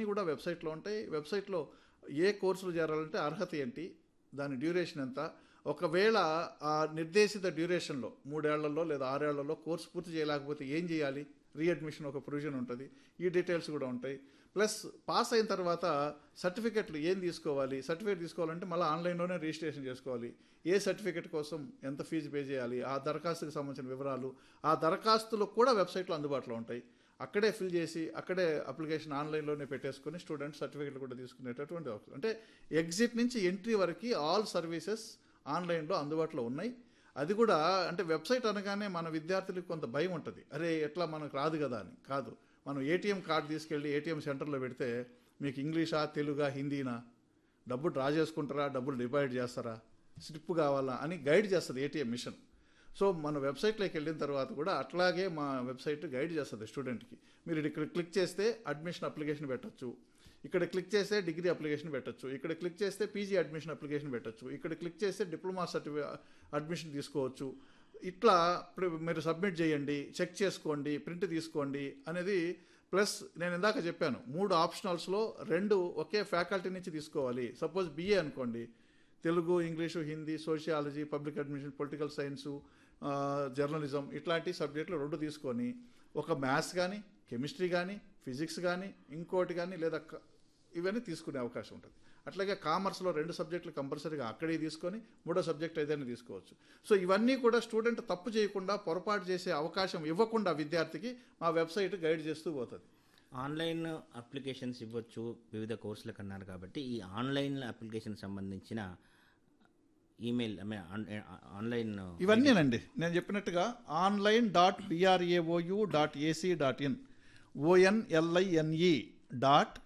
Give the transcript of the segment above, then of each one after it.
ఇవన్నీ కూడా వెబ్సైట్లో ఉంటాయి వెబ్సైట్లో ఏ కోర్సులు చేరాలంటే అర్హత ఏంటి దాని డ్యూరేషన్ ఎంత ఒకవేళ ఆ నిర్దేశిత డ్యూరేషన్లో మూడేళ్లలో లేదా ఆరేళ్లలో కోర్సు పూర్తి చేయలేకపోతే ఏం చేయాలి రీఅడ్మిషన్ ఒక ప్రొవిజన్ ఉంటుంది ఈ డీటెయిల్స్ కూడా ఉంటాయి ప్లస్ పాస్ అయిన తర్వాత సర్టిఫికెట్లు ఏం తీసుకోవాలి సర్టిఫికేట్ తీసుకోవాలంటే మళ్ళీ ఆన్లైన్లోనే రిజిస్ట్రేషన్ చేసుకోవాలి ఏ సర్టిఫికెట్ కోసం ఎంత ఫీజు పే చేయాలి ఆ దరఖాస్తుకు సంబంధించిన వివరాలు ఆ దరఖాస్తులు కూడా వెబ్సైట్లో అందుబాటులో ఉంటాయి అక్కడే ఫిల్ చేసి అక్కడే అప్లికేషన్ ఆన్లైన్లోనే పెట్టేసుకొని స్టూడెంట్ సర్టిఫికెట్లు కూడా తీసుకునేటటువంటి అవకాశం అంటే ఎగ్జిట్ నుంచి ఎంట్రీ వరకు ఆల్ సర్వీసెస్ ఆన్లైన్లో అందుబాటులో ఉన్నాయి అది కూడా అంటే వెబ్సైట్ అనగానే మన విద్యార్థులకు కొంత భయం ఉంటుంది అరే ఎట్లా మనకు రాదు కదా అని కాదు మనం ఏటీఎం కార్డు తీసుకెళ్ళి ఏటీఎం సెంటర్లో పెడితే మీకు ఇంగ్లీషా తెలుగా హిందీనా డబ్బు డ్రా చేసుకుంటారా డబ్బులు డిపాజిట్ చేస్తారా స్లిప్ కావాలా అని గైడ్ చేస్తుంది ఏటీఎం మిషన్ సో మన వెబ్సైట్లోకి వెళ్ళిన తర్వాత కూడా అట్లాగే మా వెబ్సైట్ గైడ్ చేస్తుంది స్టూడెంట్కి మీరు ఇక్కడ క్లిక్ చేస్తే అడ్మిషన్ అప్లికేషన్ పెట్టచ్చు ఇక్కడ క్లిక్ చేస్తే డిగ్రీ అప్లికేషన్ పెట్టచ్చు ఇక్కడ క్లిక్ చేస్తే పీజీ అడ్మిషన్ అప్లికేషన్ పెట్టచ్చు ఇక్కడ క్లిక్ చేస్తే డిప్లొమా సర్టిఫికే అడ్మిషన్ తీసుకోవచ్చు ఇట్లా ఇప్పుడు మీరు సబ్మిట్ చేయండి చెక్ చేసుకోండి ప్రింట్ తీసుకోండి అనేది ప్లస్ నేను ఇందాక చెప్పాను మూడు ఆప్షనల్స్లో రెండు ఒకే ఫ్యాకల్టీ నుంచి తీసుకోవాలి సపోజ్ బిఏ అనుకోండి Telugu English Hindi sociology public admission political science journalism ఇట్లాంటి సబ్జెక్టులు రెండు తీసుకొని ఒక మ్యాథ్స్ కానీ కెమిస్ట్రీ కానీ ఫిజిక్స్ కానీ ఇంకోటి కానీ లేదా క- ఇవన్నీ తీసుకునే అవకాశం ఉంటుంది అట్లాగే కామర్స్లో రెండు సబ్జెక్టులు కంపల్సరీగా అక్కడే తీసుకొని మూడో సబ్జెక్ట్ ఏదైనా తీసుకోవచ్చు సో ఇవన్నీ కూడా స్టూడెంట్ తప్పు చేయకుండా పొరపాటు చేసే అవకాశం ఇవ్వకుండా విద్యార్థికి మా వెబ్సైట్ గైడ్ చేస్తూ పోతుంది ఆన్లైన్ అప్లికేషన్స్ ఇవ్వచ్చు వివిధ కోర్సులకు అన్నారు కాబట్టి ఈ ఆన్లైన్ అప్లికేషన్ సంబంధించిన ఈమెయిల్ ఐ మీన్ ఆన్లైన్ ఇవన్నీనండి నేను చెప్పినట్టుగా online dot BRAOU dot AC dot in ONLINE dot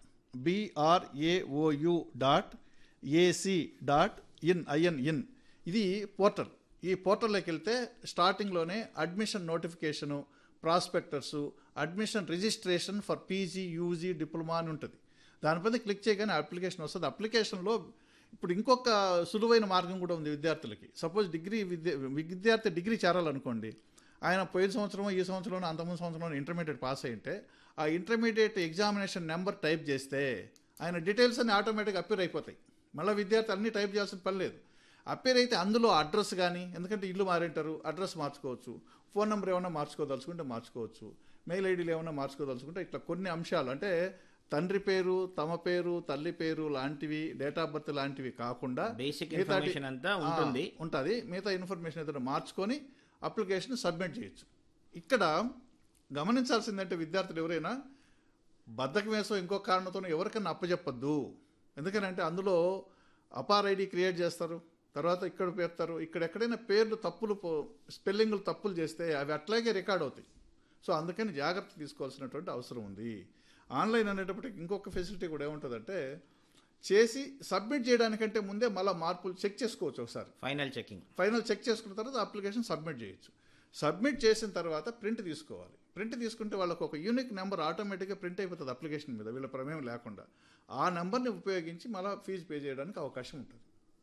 BRAOU dot AC dot in IN in ఇది పోర్టల్ ఈ పోర్టల్లోకి వెళ్తే స్టార్టింగ్లోనే admission notification prospectus admission registration for PG UG diploma అని ఉంటుంది దానిపైన క్లిక్ చేయగానే అప్లికేషన్ వస్తుంది అప్లికేషన్లో ఇప్పుడు ఇంకొక సులువైన మార్గం కూడా ఉంది విద్యార్థులకి సపోజ్ డిగ్రీ విద్య విద్యార్థి డిగ్రీ చేరాలనుకోండి ఆయన పోయిన సంవత్సరం ఈ సంవత్సరంలో అంతకుముందు సంవత్సరంలో ఇంటర్మీడియట్ పాస్ అయింటే ఆ ఇంటర్మీడియట్ ఎగ్జామినేషన్ నెంబర్ టైప్ చేస్తే ఆయన డీటెయిల్స్ అన్ని ఆటోమేటిక్గా అప్పీర్ అయిపోతాయి మళ్ళీ విద్యార్థి అన్ని టైప్ చేయాల్సిన పని లేదు అప్పేర్ అయితే అందులో అడ్రస్ కానీ ఎందుకంటే ఇల్లు మారింటారు అడ్రస్ మార్చుకోవచ్చు ఫోన్ నెంబర్ ఏమైనా మార్చుకోదలుచుకుంటే మార్చుకోవచ్చు మెయిల్ ఐడీలు ఏమైనా మార్చుకోదలుచుకుంటే ఇట్లా కొన్ని అంశాలు అంటే తండ్రి పేరు తమ పేరు తల్లి పేరు లాంటివి డేట్ ఆఫ్ బర్త్ లాంటివి కాకుండా బేసిక్ మిగతాటి- ఇన్ఫర్మేషన్ అంతా ఉంటుంది ఆ, ఉంటుంది మిగతా ఇన్ఫర్మేషన్ ఏదైనా మార్చుకొని అప్లికేషన్ సబ్మిట్ చేయొచ్చు ఇక్కడ గమనించాల్సిందంటే విద్యార్థులు ఎవరైనా బద్దకం వేసో ఇంకో కారణంతో ఎవరికైనా అప్పచెప్పద్దు ఎందుకనంటే అందులో అపార్ ఐడి క్రియేట్ చేస్తారు తర్వాత ఇక్కడ పెడతారు ఇక్కడ ఎక్కడైనా పేర్లు తప్పులు పో- స్పెల్లింగ్లు తప్పులు చేస్తే అవి అట్లాగే రికార్డ్ అవుతాయి సో అందుకని జాగ్రత్త తీసుకోవాల్సినటువంటి అవసరం ఉంది ఆన్లైన్ అనేటప్పటికి ఇంకొక ఫెసిలిటీ కూడా ఏముంటుందంటే చేసి సబ్మిట్ చేయడానికంటే ముందే మళ్ళీ మార్పులు చెక్ చేసుకోవచ్చు ఒకసారి ఫైనల్ చెకింగ్ ఫైనల్ చెక్ చేసుకున్న తర్వాత అప్లికేషన్ సబ్మిట్ చేయొచ్చు సబ్మిట్ చేసిన తర్వాత ప్రింట్ తీసుకోవాలి ప్రింట్ తీసుకుంటే వాళ్ళకు ఒక యూనిక్ నెంబర్ ఆటోమేటిక్గా ప్రింట్ అయిపోతుంది అప్లికేషన్ మీద వీళ్ళ ప్రమేయం లేకుండా ఆ నెంబర్ని ఉపయోగించి మళ్ళీ ఫీజు పే చేయడానికి అవకాశం ఉంటుంది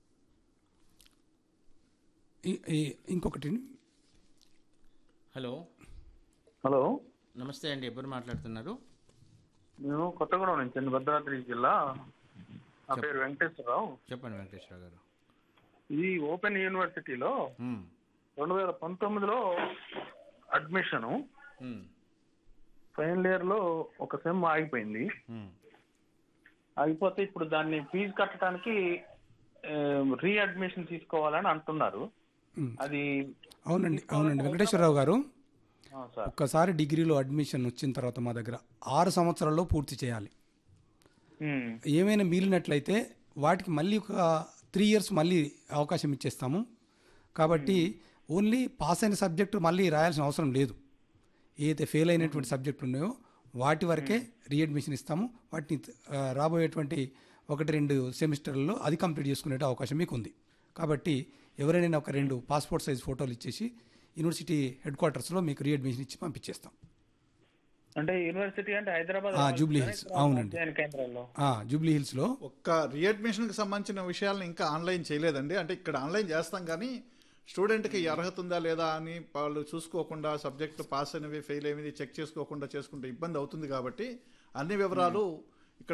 ఈ- ఈ- ఇంకొకటి హలో హలో నమస్తే అండి ఎవరు మాట్లాడుతున్నారు నేను కొత్తగూడెం నుంచి అండి భద్రాద్రి జిల్లా నా పేరు వెంకటేశ్వరరావు చెప్పండి వెంకటేశ్వర గారు ఇది ఓపెన్ యూనివర్సిటీలో మ్మ్. రెండు వేల పంతొమ్మిదిలో అడ్మిషను మ్మ్. ఫైనల్ ఇయర్ లో ఒక సెమ్ ఆగిపోయింది మ్మ్. ఆగిపోతే ఇప్పుడు దాన్ని ఫీజు కట్టడానికి రీఅడ్మిషన్ తీసుకోవాలని అంటున్నారు మ్మ్. అది అవునండి అవునండి వెంకటేశ్వరరావు గారు ఆ, సార్ ఒక్కసారి డిగ్రీలో అడ్మిషన్ వచ్చిన తర్వాత మా దగ్గర ఆరు సంవత్సరాల్లో పూర్తి చేయాలి ఉమ్, ఏమైనా మిగిలినట్లయితే వాటికి మళ్ళీ ఒక త్రీ ఇయర్స్ మళ్ళీ అవకాశం ఇచ్చేస్తాము కాబట్టి ఓన్లీ పాస్ అయిన సబ్జెక్టు మళ్ళీ రాయాల్సిన అవసరం లేదు ఏదైతే ఫెయిల్ అయినటువంటి సబ్జెక్టులు ఉన్నాయో వాటి వరకే రీఅడ్మిషన్ ఇస్తాము వాటిని ఆ, రాబోయేటువంటి ఒకటి రెండు సెమిస్టర్లలో అది కంప్లీట్ చేసుకునే అవకాశం మీకు ఉంది కాబట్టి ఎవరైనా ఒక రెండు పాస్పోర్ట్ సైజ్ ఫోటోలు ఇచ్చేసి యూనివర్సిటీ హెడ్ క్వార్టర్స్లో మీకు రీఅడ్మిషన్ ఇచ్చి పంపించేస్తాం అంటే యూనివర్సిటీ అంటే హైదరాబాద్ ఆ, జూబ్లీ హిల్స్. అవునండి. అధ్యయన కేంద్రాల్లో ఆ, జూబ్లీ హిల్స్లో ఒక్క రీఅడ్మిషన్కి సంబంధించిన విషయాలను ఇంకా ఆన్లైన్ చేయలేదండి అంటే ఇక్కడ ఆన్లైన్ చేస్తాం కానీ స్టూడెంట్కి ఈ అర్హత ఉందా లేదా అని వాళ్ళు చూసుకోకుండా సబ్జెక్టు పాస్ అయినవి ఫెయిల్ అయినవి చెక్ చేసుకోకుండా చేసుకుంటే ఇబ్బంది అవుతుంది కాబట్టి అన్ని వివరాలు